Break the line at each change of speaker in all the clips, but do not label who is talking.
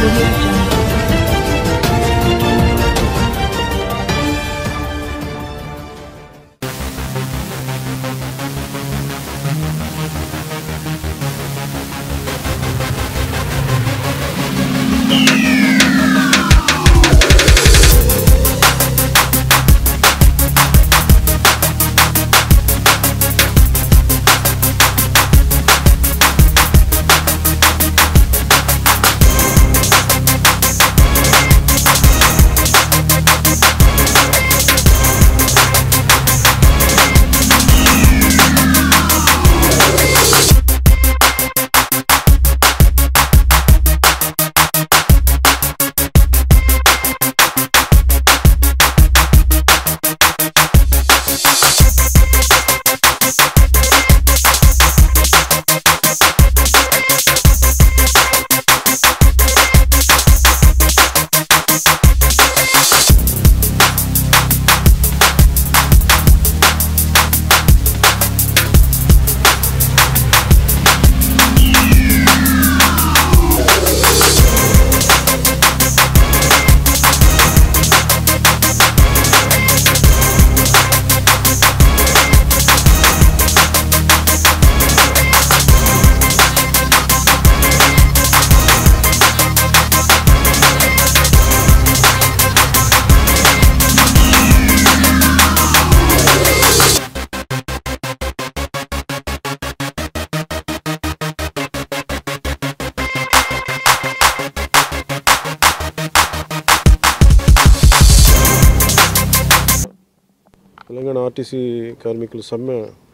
audio jungle.
Telangana RTC కార్మికుల సమ్మె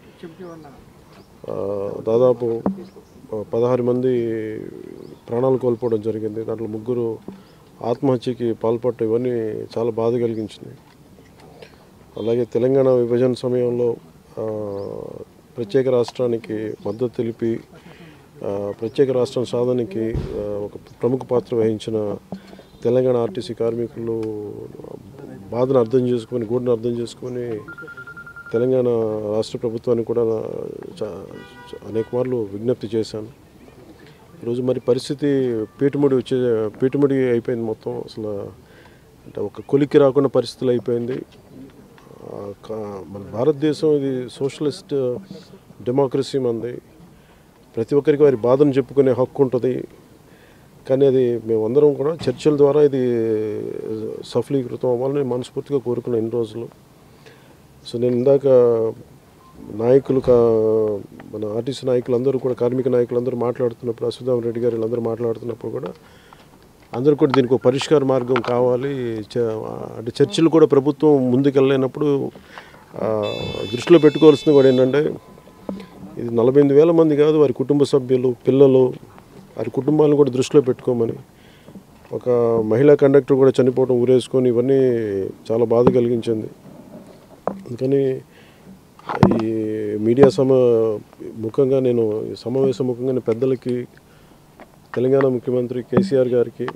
ఆ, దాదాపు ఆ, పదహారు మంది ప్రాణాలు కోల్పోవడం జరిగింది దాంట్లో ముగ్గురు ఆత్మహత్యకి పాల్పడటం ఇవన్నీ చాలా బాధ కలిగించినాయి అలాగే తెలంగాణ విభజన సమయంలో ఆ, ప్రత్యేక రాష్ట్రానికి మద్దతు తెలిపి ఆ, ప్రత్యేక రాష్ట్రం సాధనకి ఆ, ఒక ప్రముఖ పాత్ర వహించిన తెలంగాణ ఆర్టీసీ కార్మికులు బాధను అర్థం చేసుకొని గూడును అర్థం చేసుకొని తెలంగాణ రాష్ట్ర ప్రభుత్వానికి కూడా నా- చా- చా- అనేక మార్లు విజ్ఞప్తి చేశాను ఈరోజు మరి పరిస్థితి పీటుముడి వచ్చే పీటుముడి అయిపోయింది మొత్తం అసలు అంటే ఒక కొలిక్కి రాకుండా పరిస్థితులు అయిపోయింది ఆ, కా- మన భారతదేశం ఇది సోషలిస్ట్ డెమోక్రసీ మంది ప్రతి ఒక్కరికి వారి బాధను చెప్పుకునే హక్కు ఉంటుంది కానీ అది మేమందరం కూడా చర్చల ద్వారా ఇది సఫలీకృతం అవ్వాలని మనస్ఫూర్తిగా కోరుకున్నాను ఇన్ని రోజులు సో నేను ఇందాక నాయకులు కా మన ఆర్టీసీ నాయకులు అందరూ కూడా కార్మిక నాయకులందరూ మాట్లాడుతున్నప్పుడు అశ్వథామ రెడ్డి గారు వీళ్ళందరూ మాట్లాడుతున్నప్పుడు కూడా అందరూ కూడా దీనికి ఒక పరిష్కార మార్గం కావాలి చ- అంటే చర్చలు కూడా ప్రభుత్వం ముందుకెళ్ళలేనప్పుడు ఆ, దృష్టిలో పెట్టుకోవాల్సింది కూడా ఏంటంటే ఇది నలభై ఎనిమిది వేల మంది కాదు వారి కుటుంబ సభ్యులు పిల్లలు వారి కుటుంబాలను కూడా దృష్టిలో పెట్టుకోమని ఒక మహిళా కండక్టర్ కూడా చనిపోవడం ఊరేసుకొని ఇవన్నీ చాలా బాధ కలిగించింది అందుకని ఈ మీడియా సమ ముఖంగా నేను ఈ సమావేశం ముఖంగా నేను పెద్దలకి తెలంగాణ ముఖ్యమంత్రి కేసీఆర్ గారికి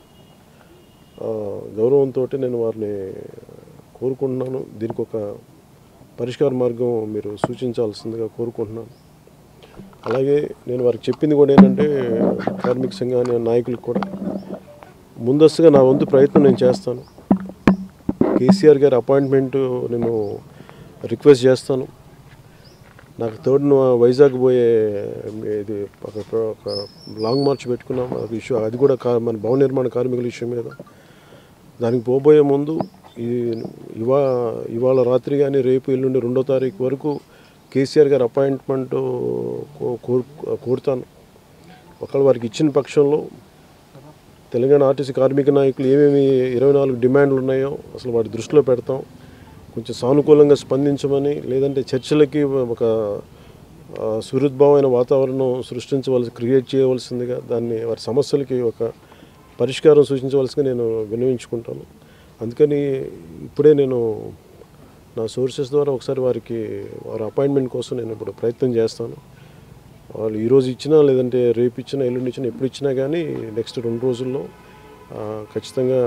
ఆ, గౌరవంతో నేను వారిని కోరుకుంటున్నాను దీనికి ఒక పరిష్కార మార్గం మీరు సూచించాల్సిందిగా కోరుకుంటున్నాను అలాగే నేను వారికి చెప్పింది కూడా ఏంటంటే కార్మిక సంఘాన్ని నాయకులకు కూడా ముందస్తుగా నా వంతు ప్రయత్నం నేను చేస్తాను కేసీఆర్ గారి అపాయింట్మెంట్ నేను రిక్వెస్ట్ చేస్తాను నాకు థర్డ్ వైజాగ్ పోయే ఇది ఒక ఒక లాంగ్ మార్చ్ పెట్టుకున్నాం అది ఇష్యూ అది కూడా కా- మన భవన నిర్మాణ కార్మికుల ఇష్యూ మీద దానికి పోబోయే ముందు ఈ ఇవా ఇవాళ రాత్రి కానీ రేపు ఎల్లుండి రెండో తారీఖు వరకు కేసీఆర్ గారి అపాయింట్మెంట్ కో- కోరు కోరుతాను ఒకవేళ వారికి ఇచ్చిన పక్షంలో తెలంగాణ ఆర్టీసీ కార్మిక నాయకులు ఏమేమి ఇరవై నాలుగు డిమాండ్లు ఉన్నాయో అసలు వాటి దృష్టిలో పెడతాం కొంచెం సానుకూలంగా స్పందించమని లేదంటే చర్చలకి ఒక ఆ, సుహృద్భావమైన వాతావరణం సృష్టించవలసి క్రియేట్ చేయవలసిందిగా దాన్ని వారి సమస్యలకి ఒక పరిష్కారం సూచించవలసిందిగా నేను విన్నవించుకుంటాను అందుకని ఇప్పుడే నేను నా సోర్సెస్ ద్వారా ఒకసారి వారికి వారి అపాయింట్మెంట్ కోసం నేను ఇప్పుడు ప్రయత్నం చేస్తాను వాళ్ళు ఈరోజు ఇచ్చినా లేదంటే రేపు ఇచ్చినా ఎల్లుండి ఇచ్చినా ఎప్పుడు ఇచ్చినా కానీ నెక్స్ట్ రెండు రోజుల్లో ఆ, ఖచ్చితంగా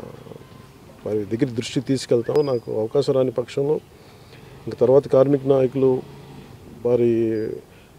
వారి దగ్గర దృష్టి తీసుకెళ్తాం నాకు అవకాశం రాని పక్షంలో ఇంక తర్వాత కార్మిక నాయకులు వారి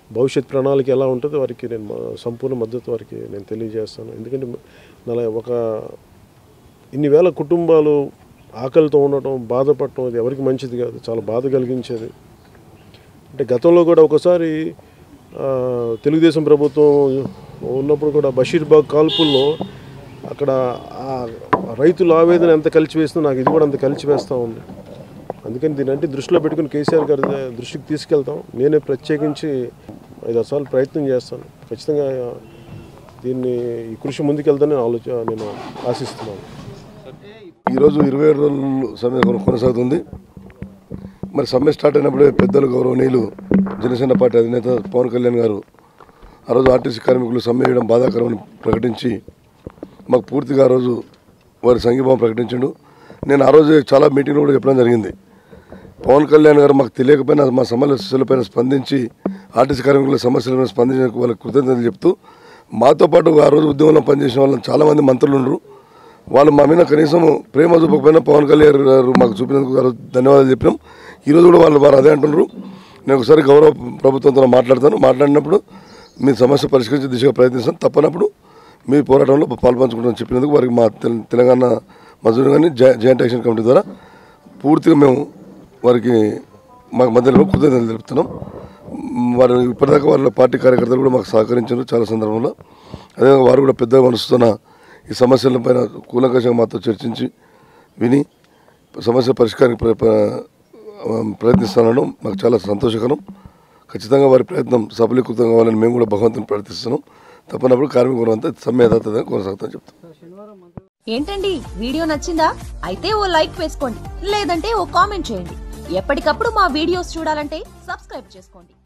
భవిష్యత్ ప్రణాళిక ఎలా ఉంటుందో వారికి నేను మా- సంపూర్ణ మద్దతు వారికి నేను తెలియజేస్తాను ఎందుకంటే నల ఒక ఇన్ని వేల కుటుంబాలు ఆకలితో ఉండటం బాధపడటం ఇది ఎవరికి మంచిది కాదు చాలా బాధ కలిగించేది అంటే గతంలో కూడా ఒకసారి ఆ, తెలుగుదేశం ప్రభుత్వం ఉన్నప్పుడు కూడా బషీర్బాగ్ కాల్పుల్లో అక్కడ ఆ రైతుల ఆవేదన ఎంత కలిచివేస్తుందో నాకు ఇది కూడా అంత కలిచివేస్తూ ఉంది అందుకని దీని అంటే దృష్టిలో పెట్టుకుని కేసీఆర్ గారి ద- దృష్టికి తీసుకెళ్తాం నేనే ప్రత్యేకించి ఐదారు సార్లు ప్రయత్నం చేస్తాను ఖచ్చితంగా దీన్ని ఈ కృషి ముందుకెళ్తానని ఆలోచ నేను ఆశిస్తున్నాను
ఈరోజు ఇరవై ఏడు రోజులు సమ్మె కొన- కొనసాగుతుంది మరి సమ్మె స్టార్ట్ అయినప్పుడే పెద్దలు గౌరవనీయులు జనసేన పార్టీ అధినేత పవన్ కళ్యాణ్ గారు ఆ రోజు ఆర్టీసీ కార్మికులు సమ్మె చేయడం బాధాకరమని ప్రకటించి మాకు పూర్తిగా ఆ రోజు వారి సంఘీభావం ప్రకటించిండు నేను ఆ రోజు చాలా మీటింగ్లో కూడా చెప్పడం జరిగింది పవన్ కళ్యాణ్ గారు మాకు తెలియకపోయినా మా సమస్యలపైన స్పందించి ఆర్టీసీ కార్మికుల సమస్యలపైన స్పందించిన వాళ్ళకి కృతజ్ఞతలు చెప్తూ మాతో పాటు ఆ రోజు ఉద్యమంలో పనిచేసిన వాళ్ళని చాలామంది మంత్రులు ఉన్నారు వాళ్ళు మా మీద కనీసం ప్రేమ చూపకపోయినా పవన్ కళ్యాణ్ గారు మాకు చూపినందుకు ఆ రోజు ధన్యవాదాలు చెప్పినాం ఈరోజు కూడా వాళ్ళు వారు అదే అంటున్నారు నేను ఒకసారి గౌరవ ప్రభుత్వంతో మాట్లాడతాను మాట్లాడినప్పుడు మీ సమస్య పరిష్కరించే దిశగా ప్రయత్నిస్తాను తప్పనప్పుడు మీ పోరాటంలో పాల్పంచుకుంటామని చెప్పినందుకు వారికి మా తెల- తెలంగాణ మజూరు కానీ జాయింట్ యాక్షన్ కమిటీ ద్వారా పూర్తిగా మేము వారికి మాకు మధ్యలో కృతజ్ఞతలు తెలుపుతున్నాం మ్, వారు ఇప్పటిదాకా వాళ్ళ పార్టీ కార్యకర్తలు కూడా మాకు సహకరించారు చాలా సందర్భంలో అదేవిధంగా వారు కూడా పెద్ద మనసుతోన ఈ సమస్యలపైన కూలంకషంగా మాతో చర్చించి విని సమస్య పరిష్కారానికి ప్ర- ప్ర- ప్రయత్నిస్తానడం మాకు చాలా సంతోషకరం ఖచ్చితంగా వారి ప్రయత్నం సఫలీకృతం కావాలని మేము కూడా భగవంతుని ప్రార్థిస్తున్నాం తప్పనప్పుడు కార్మికులు అంతా సమ్మె యథాతథంగా కొనసాగుతామని చెప్తాం
ఏంటండి వీడియో నచ్చిందా అయితే ఓ లైక్ వేసుకోండి లేదంటే ఓ కామెంట్ చేయండి ఎప్పటికప్పుడు మా వీడియోస్ చూడాలంటే సబ్స్క్రైబ్ చేసుకోండి